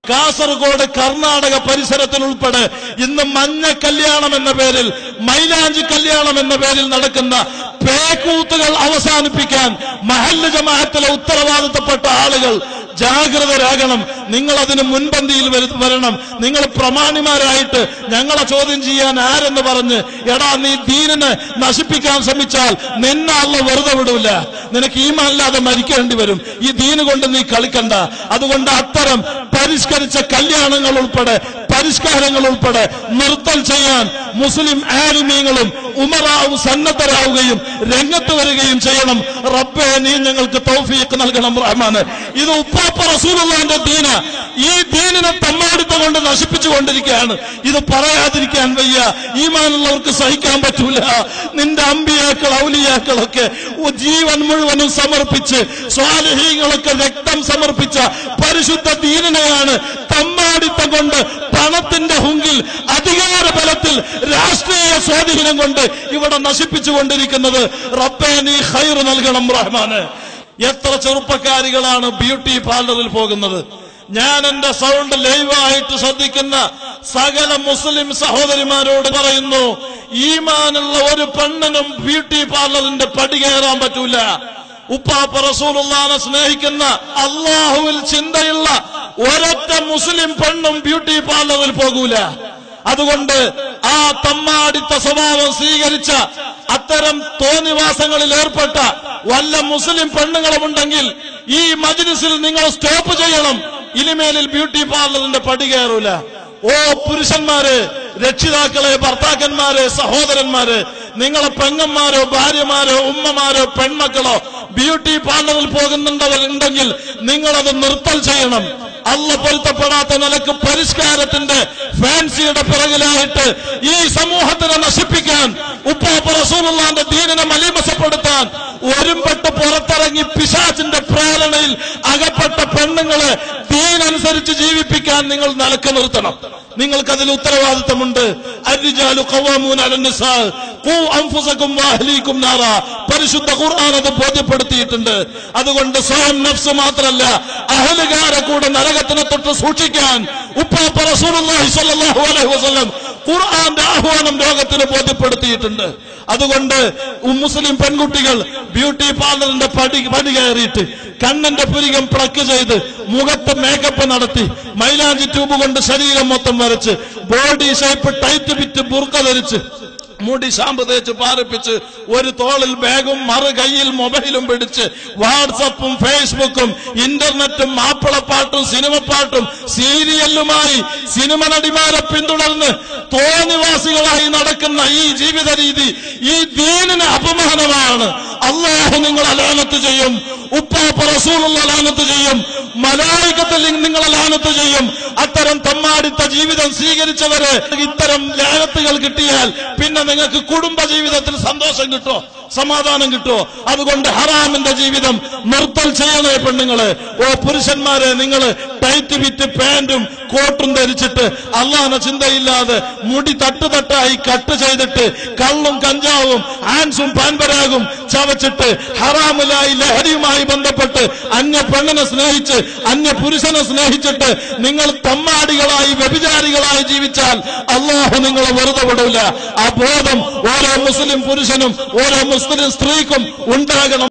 കാസർഗോഡ് കർണാടക പരിസരത്തിൽ ഉൾപ്പെടെ ഇന്ന് മഞ്ഞ കല്യാണം എന്ന പേരിൽ മൈലാഞ്ചി കല്യാണം എന്ന പേരിൽ നടക്കുന്ന പേക്കൂത്തുകൾ അവസാനിപ്പിക്കാൻ മഹല്ല് ജമാഅത്തിലെ ഉത്തരവാദിത്തപ്പെട്ട ആളുകൾ ജാഗ്രതരാകണം നിങ്ങൾ അതിന് മുൻപന്തിയിൽ വരു- വരണം നിങ്ങൾ പ്രമാണിമാരായിട്ട് ഞങ്ങളെ ചോദ്യം ചെയ്യാൻ ആരെന്ന് പറഞ്ഞ് എടാ നീ ദീനിനെ നശിപ്പിക്കാൻ ശ്രമിച്ചാൽ നിന്നെ അല്ല വെറുതെ വിടൂല നിനക്ക് ഈമാനില്ലാതെ മരിക്കേണ്ടി വരും ഈ ദീന് കൊണ്ട് നീ കളിക്കണ്ട അതുകൊണ്ട് അത്തരം പരിഷ്കരിച്ച കല്യാണങ്ങൾ ഉൾപ്പെടെ പരിഷ്കാരങ്ങൾ ഉൾപ്പെടെ നിർത്തൽ ചെയ്യാൻ മുസ്ലിം ആലിമീങ്ങളും ഉമറാവും സന്നദ്ധരാവുകയും രംഗത്ത് വരികയും ചെയ്യണം റബ്ബെ നീ ഞങ്ങൾക്ക് തൗഫീഖ് നൽകണം റഹ്മാന് ഇത് ഉപ്പാപ്പ റസൂലുള്ളാന്റെ ദീന ഈ ദീനിനെ തമ്മാടിത്ത കൊണ്ട് നശിപ്പിച്ചു കൊണ്ടിരിക്കുകയാണ് ഇത് പറയാതിരിക്കാൻ വയ്യ ഈമാനുള്ളവർക്ക് സഹിക്കാൻ പറ്റൂല നിന്റെ അമ്പിയാക്കൾ ഔലിയാക്കളൊക്കെ ഉ- ജീവൻ മുഴുവനും സമർപ്പിച്ച് സ്വാലഹീങ്ങളൊക്കെ രക്തം സമർപ്പിച്ച പരിശുദ്ധ ദീനിനെയാണ് തമ്മാടിത്തം കൊണ്ട് പണത്തിന്റെ ഹുങ്കിൽ അധികാര ബലത്തിൽ രാഷ്ട്രീയ സ്വാധീനം കൊണ്ട് ഇവിടെ നശിപ്പിച്ചു കൊണ്ടിരിക്കുന്നത് റബ്ബേ നീ ഹൈർ നൽകണം റഹ്മാന് എത്ര ചെറുപ്പക്കാരികളാണ് ബ്യൂട്ടി പാർലറിൽ പോകുന്നത് ഞാൻ എന്റെ സൗണ്ട് ലൈവായിട്ട് ശ്രദ്ധിക്കുന്ന സകല മുസ്ലിം സഹോദരിമാരോട് പറയുന്നു ഈമാനുള്ള ഒരു പെണ്ണിനും ബ്യൂട്ടി പാർലറിന്റെ പടി കയറാൻ പറ്റൂല ഉപ്പാപ്പ റസൂലുള്ളാനെ സ്നേഹിക്കുന്ന അള്ളാഹുവിൽ ചിന്തയുള്ള ഒരൊറ്റ മുസ്ലിം പെണ്ണും ബ്യൂട്ടി പാർലറിൽ പോകൂല അതുകൊണ്ട് ആ തമ്മാടിത്ത സ്വഭാവം സ്വീകരിച്ച അത്തരം തോന്നിവാസങ്ങളിൽ ഏർപ്പെട്ട വല്ല മുസ്ലിം പെണ്ണുങ്ങളുമുണ്ടെങ്കിൽ ഈ മജ്ലിസിൽ നിങ്ങൾ സ്റ്റോപ്പ് ചെയ്യണം ഇനിമേലിൽ ബ്യൂട്ടി പാർലറിന്റെ പടി കയറൂല ഓ പുരുഷന്മാര് രക്ഷിതാക്കളെ ഭർത്താക്കന്മാരെ സഹോദരന്മാര് നിങ്ങളെ പെങ്ങന്മാരോ ഭാര്യമാരോ ഉമ്മമാരോ പെൺമക്കളോ ബ്യൂട്ടി പാർലറിൽ പോകുന്നുണ്ടെങ്കിൽ നിങ്ങളത് നിർത്തൽ ചെയ്യണം അല്ല പൊരുത്തപ്പെടാത്ത നിലക്ക് പരിഷ്കാരത്തിന്റെ ഫാൻസിയുടെ പിറകിലായിട്ട് ഈ സമൂഹത്തിനെ നശിപ്പിക്കാൻ ഉപ്പാപ്പ റസൂലുള്ളാന്റെ ദീനിനെ മലീമസപ്പെടുത്താൻ ഒരുമ്പെട്ട് പുറത്തിറങ്ങി പിശാചിന്റെ പ്രേരണയിൽ അകപ്പെട്ട പെണ്ണുങ്ങളെ ദീനനുസരിച്ച് ജീവിപ്പിക്കാൻ നിങ്ങൾ നിലക്ക് നിർത്തണം നിങ്ങൾക്ക് അതിൽ ഉത്തരവാദിത്തമുണ്ട് അരിജാലു ഖവാമൂന അലന്നിസാ ഖൂ അൻഫുസകും വഅഹ്ലീകും നാറ പരിശുദ്ധ ഖുർആൻ അത് ബോധ്യപ്പെടുത്തിയിട്ടുണ്ട് അതുകൊണ്ട് സ്വയം നഫ്സ് മാത്രമല്ല അഹലുകാരെ കൂടെ നരകത്തിനെ തൊട്ട് സൂക്ഷിക്കാൻ ഉപ്പാപ്പ റസൂലുള്ളാഹി സ്വല്ലല്ലാഹു അലൈഹി വസല്ലം ഖുർആന്റെ ആഹ്വാനം ലോകത്തിന് ബോധ്യപ്പെടുത്തിയിട്ടുണ്ട് അതുകൊണ്ട് മുസ്ലിം പെൺകുട്ടികൾ ബ്യൂട്ടി പാർലറിന്റെ പടി പടി കയറിയിട്ട് കണ്ണന്റെ പുരികം പ്ലക്ക് ചെയ്ത് മുഖത്ത് മേക്കപ്പ് നടത്തി മൈലാഞ്ചി ട്യൂബ് കൊണ്ട് ശരീരം മൊത്തം വരച്ച് ബോഡി ഷേപ്പ് ടൈറ്റ് ബിറ്റ് ബുർക്ക ധരിച്ച് മുടി ഷാമ്പ് തേച്ച് പാറിപ്പിച്ച് ഒരു തോളിൽ ബാഗും മറു കയ്യിൽ മൊബൈലും പിടിച്ച് വാട്സപ്പും ഫേസ്ബുക്കും ഇന്റർനെറ്റും മാപ്പിളപ്പാട്ടും സിനിമപ്പാട്ടും സീരിയലുമായി സിനിമ നടിമാരെ പിന്തുടർന്ന് തോന്നിവാസികളായി നടക്കുന്ന ഈ ജീവിത രീതി ഈ ദീനിന് അപമാനമാണ് അള്ളാഹു നിങ്ങൾ അലാനത്ത് ചെയ്യും ഉപ്പാപ്പ റസൂലുള്ള ലാനത്ത് ചെയ്യും മലായികത്തിൽ നിങ്ങൾ ലാനത്ത് ചെയ്യും അത്തരം തമ്മാടിത്ത ജീവിതം സ്വീകരിച്ചവര് ഇത്തരം ലാനത്തുകൾ കിട്ടിയാൽ പിന്നെ നിങ്ങൾക്ക് കുടുംബ ജീവിതത്തിൽ സന്തോഷം കിട്ടോ സമാധാനം കിട്ടോ അതുകൊണ്ട് ഹറാമിന്റെ ജീവിതം നിർത്തൽ ചെയ്യണേ പെണ്ണുങ്ങള് ഓ പുരുഷന്മാരെ നിങ്ങൾ ടൈറ്റ് വിറ്റ് പാന്റും കോട്ടും ധരിച്ചിട്ട് അള്ളാഹന ചിന്തയില്ലാതെ മുടി തട്ടുതട്ടായി കട്ട് ചെയ്തിട്ട് കള്ളും കഞ്ചാവും ആൻസും പാൻപരാഗും ചവച്ചിട്ട് ഹറാമുലായി ലഹരിയുമായി ബന്ധപ്പെട്ട് അന്യ പെണ്ണിനെ സ്നേഹിച്ച് അന്യ പുരുഷനെ സ്നേഹിച്ചിട്ട് നിങ്ങൾ തമ്മാടികളായി വ്യഭിചാരികളായി ജീവിച്ചാൽ അള്ളാഹു നിങ്ങളെ വെറുതെ വിടൂല ആ ബോധം ഓരോ മുസ്ലിം പുരുഷനും ഓരോ മുസ്ലിം സ്ത്രീക്കും ഉണ്ടാകണം